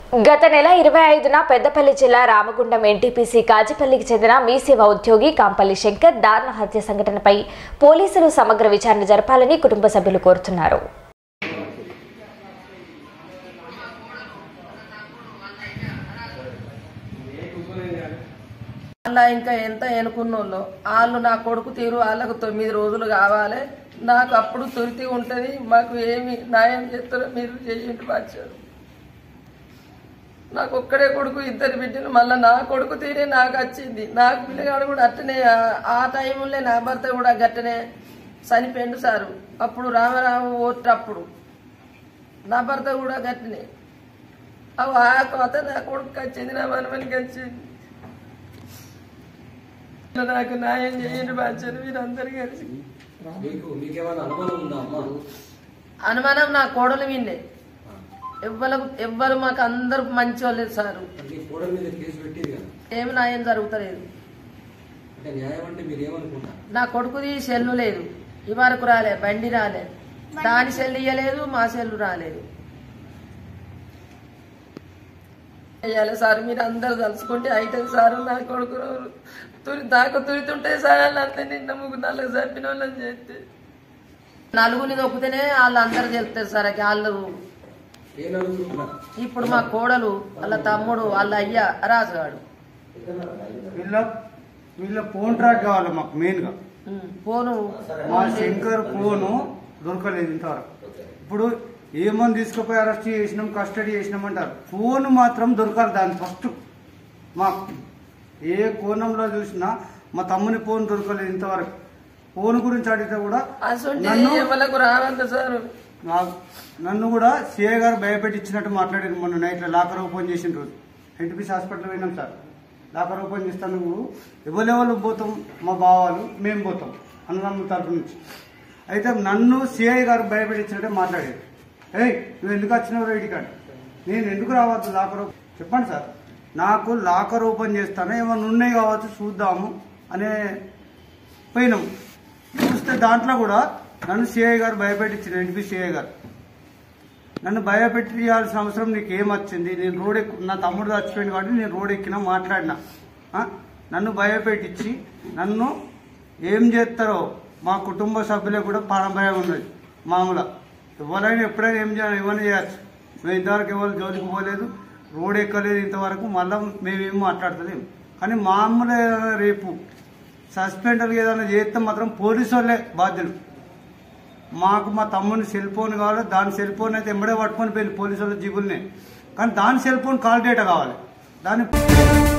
గత నెల ఇరవై ఐదున పెద్దపల్లి జిల్లా రామగుండం ఎన్టీపీసీ కాజిపల్లికి చెందిన మీసేవ ఉద్యోగి కాంపల్లి శంకర్ దారుణ హత్య సంఘటనపై పోలీసులు సమగ్ర విచారణ జరపాలని కుటుంబ సభ్యులు కోరుతున్నారు అలా ఇంకా ఎంత ఎనుకున్నోళ్ళు వాళ్ళు నా కొడుకు తీరు వాళ్ళకు తొమ్మిది రోజులు కావాలి నాకు అప్పుడు తొలితి ఉంటుంది మాకు ఏమి న్యాయం చేస్తారో మీరు చేయండి వచ్చారు నాకు ఒక్కడే కొడుకు ఇద్దరు బిడ్డలు మళ్ళీ నా కొడుకు తీరే నాకు వచ్చింది నాకు పిల్లగాడు కూడా అట్టనే ఆ- ఆ టైంలో నా భర్త కూడా గట్టనే చనిపోయిండు సారు అప్పుడు రామరావు ఓటప్పుడు నా భర్త కూడా గట్టనే అవి ఆ కోత నా కొడుకు వచ్చింది నా మనమనికి వచ్చింది నాకు న్యాయం చేయండి బాధ్యత మీరందరూ కలిసి మీకు మీకేమైనా అనుమానం ఉందా అమ్మా అనుమానం నా కోడలు విన్నే ఎవ్వరు ఎవ్వరు మాకు అందరు మంచి వాళ్ళు సారు అంటే ఈ కోడల మీద కేసు పెట్టేది కదా ఏమి న్యాయం జరుగుతలేదు అంటే న్యాయం అంటే మీరు ఏమనుకుంటారు నా కొడుకుది సెల్లు లేదు ఈ వరకు రాలే బండి రాలే దాని సెల్లు ఇయ్యలేదు మా సెల్లు రాలేదు అయ్యాలి సార్ మీరు అందరు తలుచుకుంటే అవుతుంది సార్ నా కొడుకు తురి దాకా తురితుంటే సార్ వాళ్ళంతా నిన్న ముగ్గురు నాలుగు చంపిన వాళ్ళని చేస్తే నలుగురిని దొక్కుతేనే వాళ్ళు అందరు చెప్తారు సార్ వాళ్ళు ఏ నలుగురు ఇప్పుడు మా కోడలు వాళ్ళ తమ్ముడు వాళ్ళ అయ్య రాజుగాడు వీళ్ళ వీళ్ళ ఫోన్ ట్రాక్ కావాలి మాకు మెయిన్ గా ఉమ్, ఫోను మా శంకర్ ఫోను దొరకలేదు ఇంతవరకు ఇప్పుడు ఏమని తీసుకుపోయి అరెస్ట్ చేసినాం కస్టడీ చేసినాం అంటారు ఫోన్ మాత్రం దొరకాలి దాని ఫస్ట్ మా ఏ కోణంలో చూసినా మా తమ్ముని ఫోన్ దొరకలేదు ఇంతవరకు ఫోన్ గురించి అడిగితే కూడా అసలు నన్ను ఎవరికి రావద్దు సార్ నా- నన్ను కూడా సిఏ గారు భయపెట్టి ఇచ్చినట్టు మాట్లాడారు మొన్న నైట్లో లాకర్ ఓపెన్ చేసిన రోజు ఎన్టీపీసీ హాస్పిటల్ పోయినాం సార్ లాకర్ ఓపెన్ చేస్తాను ఎవరెవరు పోతాం మా బావాలు మేము పోతాం అన్నదమ్ముల తరపు నుంచి అయితే నన్ను సిఐ గారు భయపెట్టి ఇచ్చినట్టే మాట్లాడారు ఏయ్ నువ్వు ఎందుకు వచ్చినావు రైడికాడు నేను ఎందుకు రావద్దు లాకర్ ఓపెన్ చెప్పండి సార్ నాకు లాకర్ ఓపెన్ చేస్తాను ఏమైనా ఉన్నాయి కావచ్చు చూద్దాము అనే పోయినాం చూస్తే దాంట్లో కూడా నన్ను సిఐ గారు భయపెట్టించిన ఎన్పి సిఐ గారు నన్ను భయపెట్టియాల్సిన అవసరం నీకు ఏం వచ్చింది నేను రోడ్ ఎక్కు నా తమ్ముడు చచ్చిపోయింది కాబట్టి నేను రోడ్ ఎక్కినా మాట్లాడినా ఆ? నన్ను భయపెట్టించి నన్ను ఏం చేస్తారో మా కుటుంబ సభ్యులకు కూడా ప్రాణ భయం ఉన్నది మామూలు ఎవరైనా ఎప్పుడైనా ఏం చేయాలి ఏమైనా చేయొచ్చు మేము ఇంతవరకు ఎవరు జోలికి పోలేదు రోడ్ ఎక్కలేదు ఇంతవరకు మళ్ళీ మేమేం మాట్లాడతలేము కానీ మామూలు ఏదైనా రేపు సస్పెండర్ ఏదైనా చేస్తే మాత్రం పోలీసు వాళ్ళే బాధ్యులు మాకు మా తమ్ముని సెల్ ఫోన్ కావాలి దాని సెల్ ఫోన్ అయితే ఎంబడే పట్టుకొని పోయింది పోలీసు వాళ్ళ జీబుల్ని కానీ దాని సెల్ ఫోన్ కాల్ డేటా కావాలి దాని